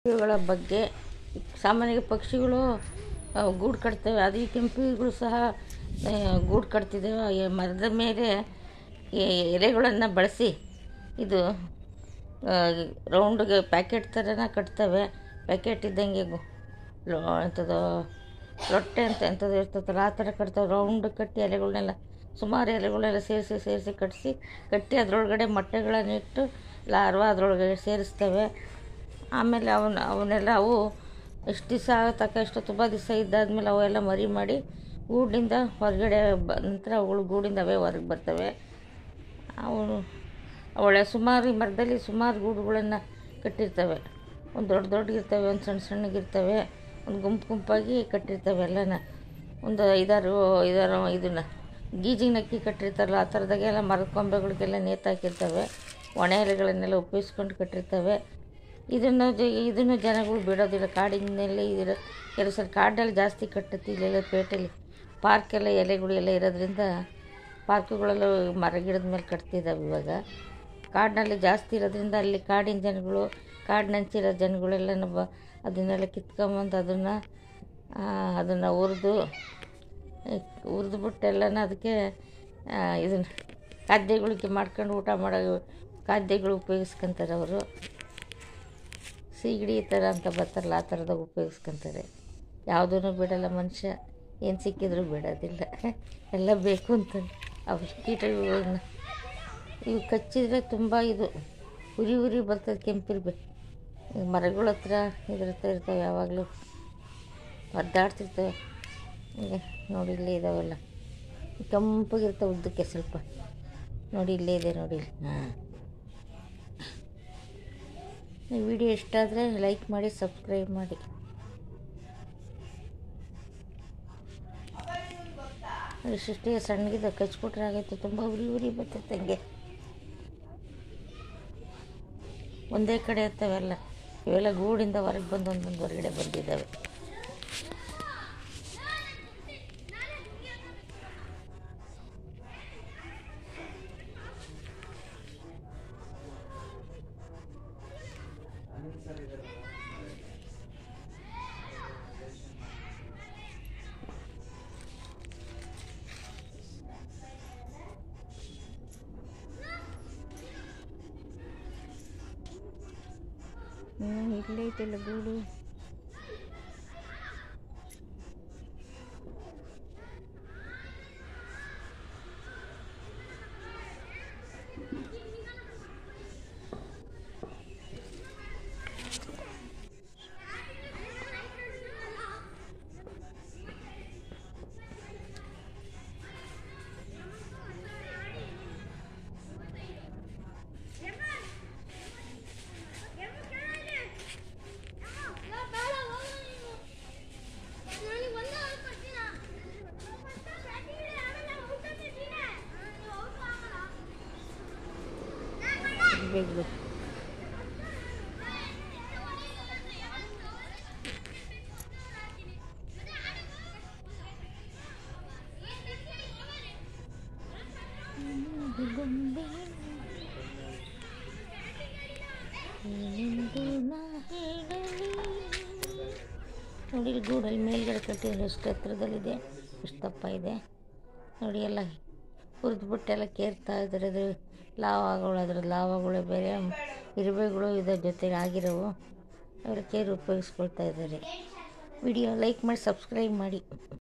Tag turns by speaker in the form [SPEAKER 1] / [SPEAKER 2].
[SPEAKER 1] ಇವುಗಳ ಬಗ್ಗೆ ಸಾಮಾನ್ಯವಾಗಿ ಪಕ್ಷಿಗಳು ಆ, ಗೂಡು ಕಟ್ತವೆ ಅದು ಈ ಕೆಂಪುಗಳು ಸಹ ಆ, ಗೂಡು ಕಟ್ತಿದ್ದಾವೆ ಈ ಮರದ ಮೇಲೆ ಈ ಎಲೆಗಳನ್ನು ಬಳಸಿ ಇದು ರೌಂಡ್ಗೆ ಪ್ಯಾಕೆಟ್ ಥರನ ಕಟ್ತವೆ ಪ್ಯಾಕೆಟ್ ಇದ್ದಂಗೆ ಗು- ಲೊ- ಎಂಥದ್ದು ರೊಟ್ಟೆ ಅಂತ ಎಂಥದ್ದು ಇರ್ತದಲ್ಲ ಆ ಥರ ಕಟ್ತವೆ ರೌಂಡ್ ಕಟ್ಟಿ ಎಲೆಗಳನ್ನೆಲ್ಲ ಸುಮಾರು ಎಲೆಗಳೆಲ್ಲ ಸೇರಿಸಿ ಸೇರಿಸಿ ಕಟ್ಟಿಸಿ ಕಟ್ಟಿ ಅದರೊಳಗಡೆ ಮೊಟ್ಟೆಗಳನ್ನು ಇಟ್ಟು ಲಾರ್ವಾ ಅದರೊಳಗೆ ಸೇರಿಸ್ತವೆ ಆಮೇಲೆ ಅವನ್ನ ಅವನ್ನೆಲ್ಲ ಅವು ಎಷ್ಟು ದಿವಸ ಆಗತಕ್ಕ ಎಷ್ಟು ತುಂಬ ದಿವಸ ಇದ್ದಾದ್ಮೇಲೆ ಅವೆಲ್ಲ ಮರಿ ಮಾಡಿ ಗೂಡಿನಿಂದ ಹೊರಗಡೆ ಬ ನಂತರ ಅವುಗಳು ಗೂಡಿಂದ ಅವೇ ಹೊರಗೆ ಬರ್ತವೆ ಅವನು ಒಳ್ಳೆ ಸುಮಾರು ಈ ಮರದಲ್ಲಿ ಸುಮಾರು ಗೂಡುಗಳನ್ನು ಕಟ್ಟಿರ್ತವೆ ಒಂದು ದೊಡ್ಡ ದೊಡ್ಡಗಿರ್ತವೆ ಒಂದು ಸಣ್ಣ ಸಣ್ಣಗಿರ್ತವೆ ಒಂದು ಗುಂಪು ಗುಂಪಾಗಿ ಕಟ್ಟಿರ್ತವೆ ಎಲ್ಲನ ಒಂದು ಐದಾರು ಐದಾರು ಇದನ್ನು ಗೀಜಿಗೆ ನಕ್ಕಿ ಕಟ್ಟಿರ್ತಾರಲ್ಲ ಆ ಥರದಾಗೆಲ್ಲ ಮರದ ಕೊಂಬೆಗಳಿಗೆಲ್ಲ ನೇತಾಕಿರ್ತವೆ ಒಣ ಎಲೆಗಳನ್ನೆಲ್ಲ ಉಪಯೋಗಿಸ್ಕೊಂಡು ಕಟ್ಟಿರ್ತವೆ ಇದನ್ನು ಜ ಇದನ್ನು ಜನಗಳು ಬಿಡೋದಿಲ್ಲ ಕಾಡಿನಲ್ಲಿ ಇದಿರೋ ಕೆಲವು ಸಲ ಕಾಡಲ್ಲಿ ಜಾಸ್ತಿ ಕಟ್ಟುತ್ತೆ ಇಲ್ಲೆಲ್ಲ ಪೇಟೆಲಿ ಪಾರ್ಕೆಲ್ಲ ಎಲೆಗಳು ಎಲ್ಲ ಇರೋದ್ರಿಂದ ಪಾರ್ಕುಗಳಲ್ಲೂ ಮರ ಗಿಡದ ಮೇಲೆ ಕಟ್ತಿದ್ದಾವೆ ಇವಾಗ ಕಾಡಿನಲ್ಲಿ ಜಾಸ್ತಿ ಇರೋದ್ರಿಂದ ಅಲ್ಲಿ ಕಾಡಿನ ಜನಗಳು ಕಾಡಿನಂಚಿರೋ ಜನಗಳೆಲ್ಲ ಬ ಅದನ್ನೆಲ್ಲ ಕಿತ್ಕೊಂಬಂದು ಅದನ್ನು ಅದನ್ನು ಹುರಿದು ಹುರಿದ್ಬಿಟ್ಟೆಲ್ಲನ ಅದಕ್ಕೆ ಇದನ್ನು ಖಾದ್ಯಗಳಿಗೆ ಮಾಡ್ಕೊಂಡು ಊಟ ಮಾಡೋ ಖಾದ್ಯಗಳು ಉಪಯೋಗಿಸ್ಕೊಂತಾರೆ ಅವರು ಸೀಗಡಿ ಈ ಥರ ಅಂತ ಬರ್ತಾರಲ್ಲ ಆ ಥರದಾಗ ಉಪಯೋಗಿಸ್ಕೊಂತಾರೆ ಯಾವುದೂ ಬಿಡಲ್ಲ ಮನುಷ್ಯ ಏನು ಸಿಕ್ಕಿದ್ರೂ ಬಿಡೋದಿಲ್ಲ ಎಲ್ಲ ಬೇಕು ಅಂತ ಅವು ಕೀಟಗಳನ್ನ ಇವು ಕಚ್ಚಿದರೆ ತುಂಬ ಇದು ಉರಿ ಉರಿ ಬರ್ತದೆ ಕೆಂಪಿರ್ಬೇಕು ಈಗ ಮರಗಳ ಹತ್ರ ಇದ್ರ ಹತ್ರ ಇರ್ತವೆ ಯಾವಾಗಲೂ ಒದ್ದಾಡ್ತಿರ್ತವೆ ಈಗ ನೋಡಿ ಇಲ್ಲೇ ಇದಾವೆಲ್ಲ ಕೆಂಪಗಿರ್ತವೆ ಉದ್ದಕ್ಕೆ ಸ್ವಲ್ಪ ನೋಡಿ ಇಲ್ಲೇ ಇದೆ ನೋಡಿ ಹಾಂ ಈ ವಿಡಿಯೋ ಇಷ್ಟ ಆದರೆ ಲೈಕ್ ಮಾಡಿ ಸಬ್ಸ್ಕ್ರೈಬ್ ಮಾಡಿ ಇಷ್ಟೇ ಸಣ್ಣಗಿದ ಕಚ್ಬಿಟ್ರೆ ಆಗೈತೆ ತುಂಬ ಉರಿ ಉರಿ ಬರ್ತೈತೆ ಹಂಗೆ ಒಂದೇ ಕಡೆ ಇರ್ತವೆಲ್ಲ ಇವೆಲ್ಲ ಗೂಡಿಂದ ಹೊರಗೆ ಬಂದು ಒಂದೊಂದು ಹೊರಗಡೆ ಬಂದಿದ್ದಾವೆ ಹ್ಞೂ ಇಲ್ಲೇ ಐತಿಲ್ಲ ಗೂಡು ಬೇಗ ನೋಡಿ ಇಲ್ಲಿ ಗೂಡಲ್ಲಿ ಮೇಲ್ಗಡೆ ಕಟ್ಟಿದ್ರೆ ಎಷ್ಟು ಎತ್ತರದಲ್ಲಿದೆ ಎಷ್ಟು ದಪ್ಪ ಇದೆ ನೋಡಿ ಎಲ್ಲ ಹುರಿದ್ಬಿಟ್ಟೆಲ್ಲ ಕೇರ್ತಾ ಇದ್ದಾರೆ ಅದು ಲಾವಾಗಳು ಅದ್ರ ಲಾವಾಗಳು ಬೇರೆ ಇರುವೆಗಳು ಇದರ ಜೊತೆಗೆ ಆಗಿರೋವು ಅವೆಲ್ಲ ಕೇರ್ ಉಪಯೋಗಿಸ್ಕೊಳ್ತಾ ಇದ್ದಾರೆ ವಿಡಿಯೋ ಲೈಕ್ ಮಾಡಿ ಸಬ್ಸ್ಕ್ರೈಬ್ ಮಾಡಿ